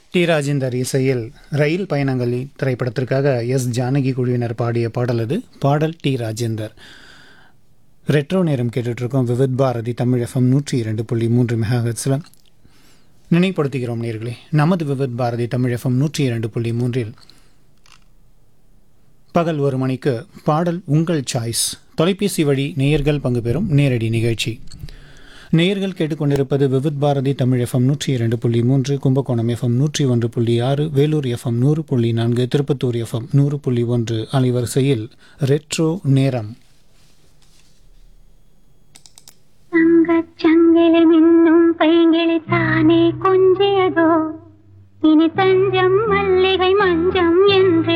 D Rajendar இசையில் ரயில் பயணங்களில் திரைப்படத்திற்காக எஸ் ஜானகி குழுவினர் பாடிய பாடல் அது பாடல் டி ராஜேந்தர் ரெட்ரோ நேரம் கேட்டுட்ருக்கோம் விவித் பாரதி தமிழ் எஃப்எம் நூற்றி இரண்டு புள்ளி மூன்று மெகாஹெட்ஸில் நினைப்படுத்துகிறோம் நேர்களே நமது விவித் பாரதி தமிழ் எஃப்எம் நூற்றி இரண்டு புள்ளி மூன்றில் பகல் ஒரு மணிக்கு பாடல் உங்கள் சாய்ஸ் தொலைபேசி வழி நேயர்கள் பங்கு பெறும் நேரடி நிகழ்ச்சி நேயர்கள் கேட்டுக்கொண்டிருப்பது விவித் பாரதி தமிழ் எஃப்எம் நூற்றி இரண்டு புள்ளி மூன்று கும்பகோணம் எஃப்எம் நூற்றி ஒன்று புள்ளி ஆறு வேலூர் எஃப்எம் நூறு புள்ளி நான்கு திருப்பத்தூர் எஃப்எம் நூறு புள்ளி ஒன்று அலைவரிசையில் ரெட்ரோ நேரம் தங்கச் சங்கிலி மின்னும் பைங்கிளி தானே கொஞ்சியதோ இனி தஞ்சம் மல்லிகை மஞ்சம் என்று